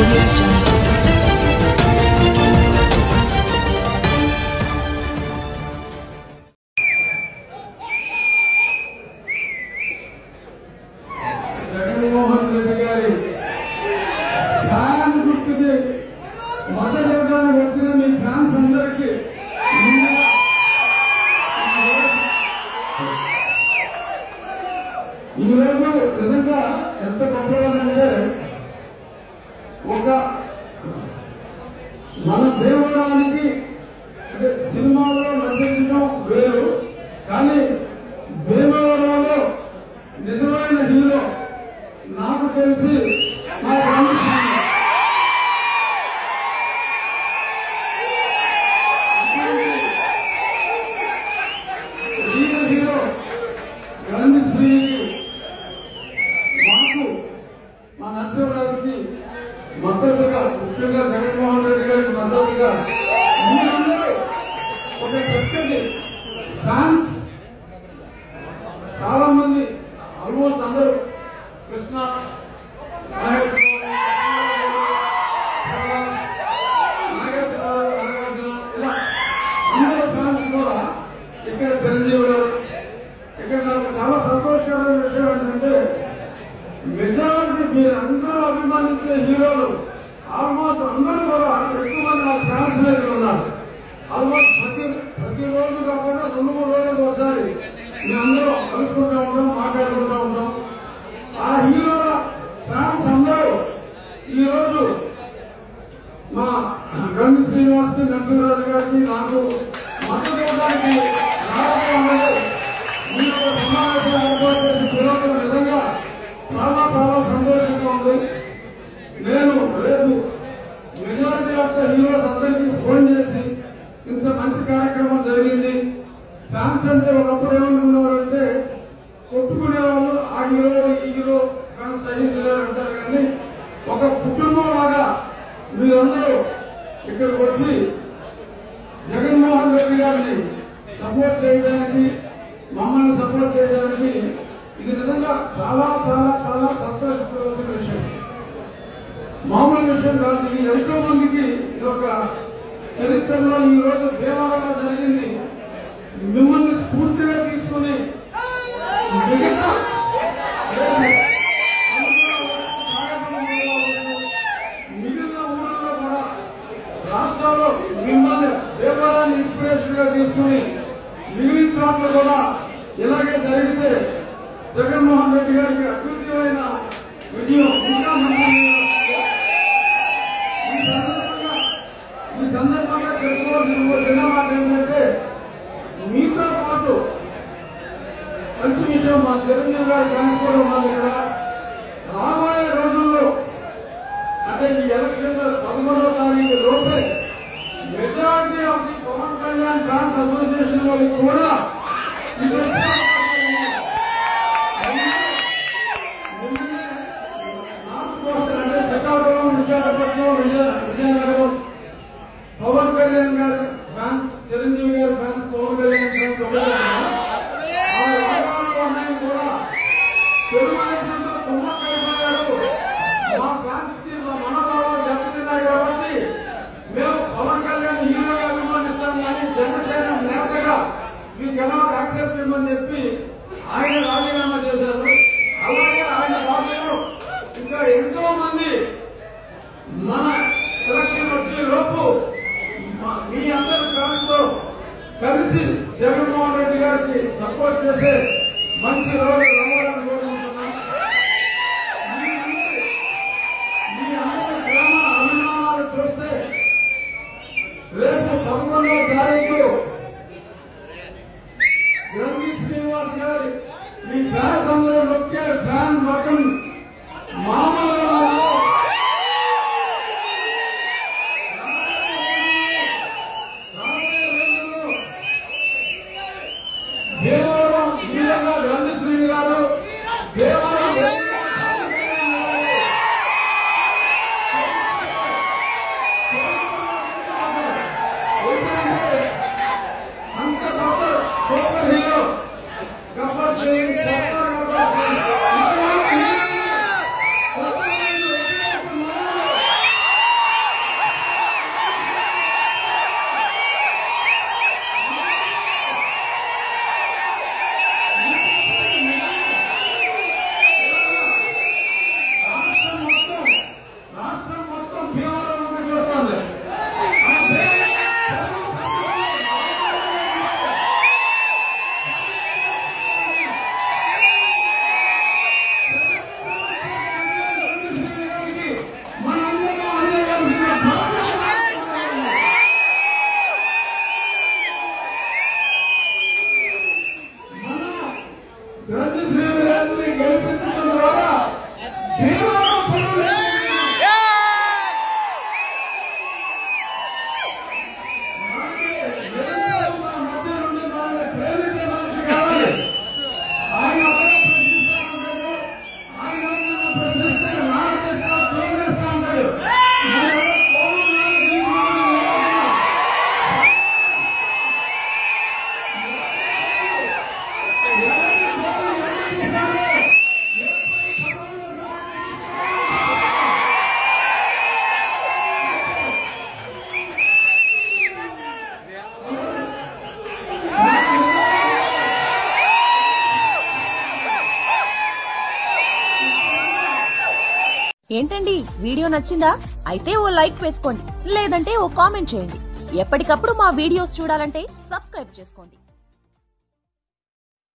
audio jungle. Jaganmohan Reddy గారి fan గుర్తుకి మొదటిగా వచ్చిన మీ ఫ్యాన్స్ అందరికీ ముందుగా ఈరోజు నిజంగా ఎంత గొప్పవారంటే ఒక మన దేవాలయానికి అంటే సినిమాల్లో నటించడం వేరు కానీ భీమవరంలో నిజమైన హీరో నాకు తెలిసి మా రామకృష్ణ హీరో హీరో గాంధీ శ్రీ మాకు మా నరసింహరావుకి మద్దతుగా ముఖ్యంగా జగన్మోహన్ రెడ్డి గారికి మద్దతుగా మీరందరూ ఒక చక్కటి ఫ్యాన్స్ చాలా మంది ఆల్మోస్ట్ అందరూ కృష్ణ నాగేశ్వరరావు, నాగేశ్వరరావు, నాగార్జున ఇలా అందరూ ఫ్యాన్స్ కూడా ఇక్కడ చిరంజీవి గారు ఇక్కడ నాకు చాలా సంతోషకరమైన విషయం ఏంటంటే మెజారిటీ మీరు అందరూ అభిమానించే హీరోలు ఆల్మోస్ట్ అందరూ కూడా ఎక్కువ మంది నా ఫ్యాన్స్ దగ్గర ఉన్నారు ఆల్మోస్ట్ ప్రతి ప్రతి రోజు కాకుండా రెండు మూడు రోజులకు ఒకసారి మేము అందరూ కలుసుకుంటూ ఉంటాం మాట్లాడుకుంటూ ఉంటాం ఆ హీరోల ఫ్యాన్స్ అందరూ ఈ రోజు మా గంగి శ్రీనివాస్ నరసింహరాజు గారికి నాకు మద్దతు ఇవ్వడానికి రావడం అనేది మీ యొక్క సమావేశం ఏర్పాటు చేసి పిలవడం నిజంగా చాలా చాలా సంతోషంగా ఉంది నేను రేపు మెజారిటీ ఆఫ్ ద హీరోస్ అందరికీ ఫోన్ చేసి ఇంత మంచి కార్యక్రమం జరిగింది ఫ్యాన్స్ అంటే ఒకప్పుడు ఏమనుకున్నారు అంటే కొట్టుకునేవాళ్ళు ఆ హీరో ఈ హీరో ఫ్యాన్స్ సహించలేరు అంటారు కానీ ఒక కుటుంబం లాగా మీరందరూ ఇక్కడికి వచ్చి జగన్మోహన్ రెడ్డి గారిని సపోర్ట్ చేయడానికి మమ్మల్ని సపోర్ట్ చేయడానికి ఇది నిజంగా చాలా చాలా చాలా సంతోషపడవలసిన విషయం మామూలు విషయం కాదు ఇది ఎంతో మందికి ఇది ఒక చరిత్రలో ఈ రోజు దేవాలయంలో జరిగింది మిమ్మల్ని స్ఫూర్తిగా తీసుకుని మిగతా మిగిలిన ఊళ్ళో కూడా రాష్ట్రాల్లో మిమ్మల్ని దేవాలయాన్ని ఇన్స్పిరేషన్ గా తీసుకుని మిగిలిన చోట్ల కూడా ఇలాగే జరిగితే జగన్మోహన్ రెడ్డి గారికి అద్భుతమైన విజయం ఇంకా మంచి ఈ సందర్భంగా ఈ సందర్భంగా చెప్పుకోవాల్సిన ఇంకో చిన్న మాట ఏంటంటే మీతో పాటు మంచి విషయం మా చిరంజీవి గారు ట్రాన్స్ఫర్ ఉన్నది ఇక్కడ రాబోయే రోజుల్లో అంటే ఈ ఎలక్షన్ పదమూడవ తారీఖు లోపే majority of the Pawan Kalyan fans association వాళ్ళు కూడా ఇది వచ్చే అవకాశం ఉంది. నిన్ననే నార్త్ కోస్ట్ అంటే శ్రీకాకుళం విశాఖపట్నం విజయ విజయనగరం పవన్ కళ్యాణ్ గారి ఫ్యాన్స్ చిరంజీవి గారి ఫ్యాన్స్ పవన్ కళ్యాణ్ ఫ్యాన్స్ ఒకటే ఉన్నారు. ఆ రాగాలు అన్నవి కూడా తెలుగుదేశంతో కుమ్మక్కైపోయారు మా ఫ్యాన్స్ కి మా మనోభావాలు దెబ్బతిన్నాయి కాబట్టి మేము పవన్ కళ్యాణ్ హీరోగా అభిమానిస్తాం కానీ జనసేన నేతగా మీ కెనాట్ యాక్సెప్ట్ ఇవ్వమని చెప్పి ఆయన రాజీనామా చేశారు అలాగే ఆయన పార్టీలో ఇంకా ఎంతో మంది మన ఎలక్షన్ వచ్చే లోపు మా- మీ అందరి ఫ్యాన్స్ తో కలిసి జగన్మోహన్ రెడ్డి గారికి సపోర్ట్ చేసే మంచి రోజు రావాలని కోరుకుంటున్నాం మీ అందరి- మీ అందరి ప్రేమ అభిమానాలు చూస్తే రేపు పదకొండవ తారీఖు గంగి శ్రీనివాస్ గారి మీ ఫ్యాన్స్ అందరూ నొక్కే ఫ్యాన్ బటన్ మామూలుగా ఉండదు. రాబోయే రోజుల్లో భీమవరం వీరంగా గాంధీ శ్రీని గారు ఏంటండి వీడియో నచ్చిందా అయితే ఓ లైక్ వేసుకోండి లేదంటే ఓ కామెంట్ చేయండి ఎప్పటికప్పుడు మా వీడియోస్ చూడాలంటే సబ్స్క్రైబ్ చేసుకోండి